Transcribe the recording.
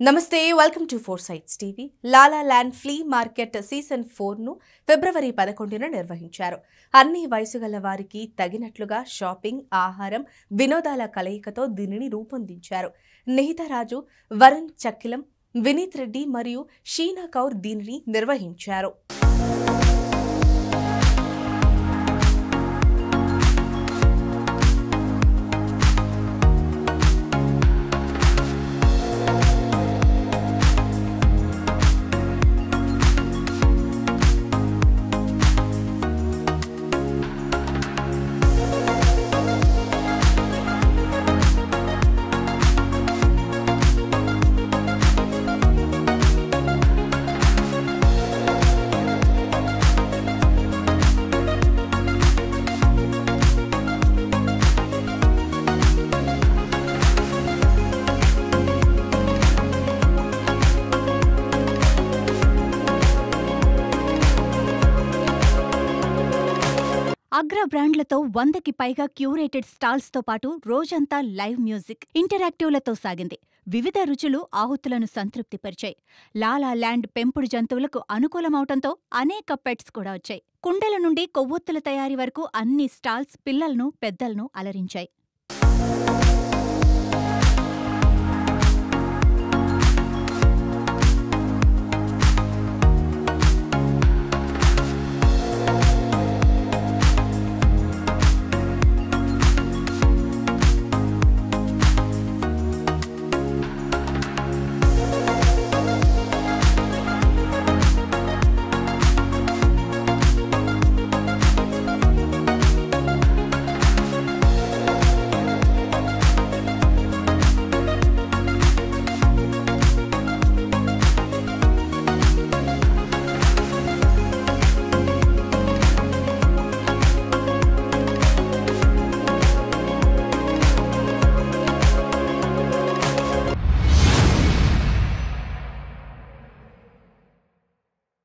నమస్తే welcome to Four Sights TV Lala Land flea market season ఫోర్ను ఫిబ్రవరి పదకొండున నిర్వహించారు అన్ని వయసు గల వారికి తగినట్లుగా షాపింగ్ ఆహారం వినోదాల కలయికతో దీనిని రూపొందించారు నిహితరాజు వరుణ్ చక్కిలం వినీత్ రెడ్డి మరియు షీనా కౌర్ దీనిని నిర్వహించారు అగ్ర బ్రాండ్లతో వందకి పైగా క్యూరేటెడ్ స్టాల్స్తో పాటు రోజంతా లైవ్ మ్యూజిక్ ఇంటరాక్టివ్లతో సాగింది వివిధ రుచులు ఆహుతులను సంతృప్తిపరిచాయి లాలా ల్యాండ్ పెంపుడు జంతువులకు అనుకూలమవటంతో అనేక పెట్స్ కూడా వచ్చాయి కుండల నుండి కొవ్వొత్తుల తయారీ వరకు అన్ని స్టాల్స్ పిల్లలను పెద్దలను అలరించాయి